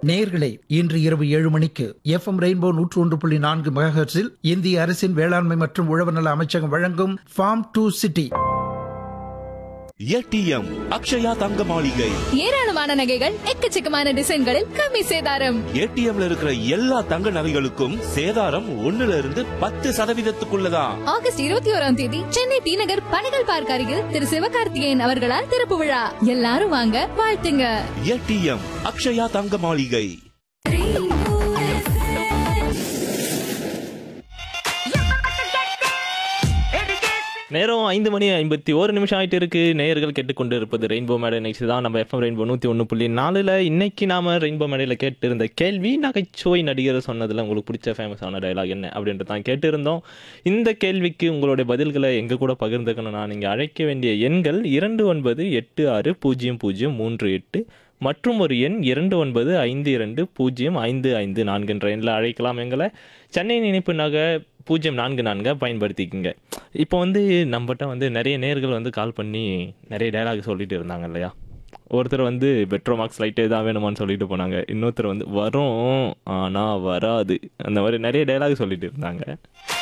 நேயர்களே இன்று இரவு ஏழு மணிக்கு எஃப்எம் ரெயின்போ நூற்று ஒன்று புள்ளி நான்கு மெகாஹெர்ட்ஸில் இந்திய அரசின் வேளாண்மை மற்றும் உழவர் நல அமைச்சகம் வழங்கும் farm to city ATM Akshaya Thanga Maligai ஏராளமான நகைகள் எக்கச்சக்கமான டிசைன்களில் கம்மி சேதாரம் ஏடிஎம்ல இருக்கிற எல்லா தங்க நகைகளுக்கும் சேதாரம் ஒண்ணுல இருந்து பத்து சதவீதத்துக்குள்ளதான் ஆகஸ்ட் இருபத்தி ஓராம் தேதி சென்னை டி நகர் பனைகள் பார்க் அருகில் திரு சிவகார்த்திகேயன் அவர்களால் திறப்பு விழா எல்லாரும் வாங்க வாழ்த்துங்க ஏடிஎம் அக்ஷயா தங்க மாளிகை நேரம் ஐந்து மணி ஐம்பத்தி ஒரு நிமிஷம் ஆயிட்டு இருக்கு நேயர்கள் கேட்டுக்கொண்டு இருப்பது ரெயின்போ மேடை நிகழ்ச்சி தான் நம்ம எஃப்எம் ரெயின்போ நூற்றி ஒன்று புள்ளி நாலில் இன்னைக்கு நாம ரெயின்போ மேடையில் கேட்டிருந்த கேள்வி நகைச்சுவை நடிகர் சொன்னதில் உங்களுக்கு பிடிச்ச ஃபேமஸான டயலாக் என்ன அப்படின்ட்டு தான் கேட்டிருந்தோம் இந்த கேள்விக்கு உங்களுடைய பதில்களை எங்க கூட பகிர்ந்துக்கணும்னா நீங்கள் அழைக்க வேண்டிய எண்கள் இரண்டு ஒன்பது எட்டு ஆறு பூஜ்ஜியம் பூஜ்ஜியம் மூன்று எட்டு மற்றும் ஒரு எண் இரண்டு ஒன்பது ஐந்து இரண்டு பூஜ்ஜியம் ஐந்து ஐந்து நான்குன்ற எண்ணில் அழைக்கலாம் எங்களை சென்னை நினைப்பு நகை பூஜ்ஜியம் நான்கு நான்கை பயன்படுத்திக்கங்க இப்போ வந்து நம்மகிட்ட வந்து நிறைய நேர்கள் வந்து கால் பண்ணி நிறைய டயலாக் சொல்லிட்டு இருந்தாங்க இல்லையா ஒருத்தர் வந்து பெட்ரோமாக்ஸ் லைட்டே தான் வேணுமான்னு சொல்லிட்டு போனாங்க இன்னொருத்தர் வந்து வரும் ஆனால் வராது அந்த மாதிரி நிறைய டயலாக் சொல்லிட்டு இருந்தாங்க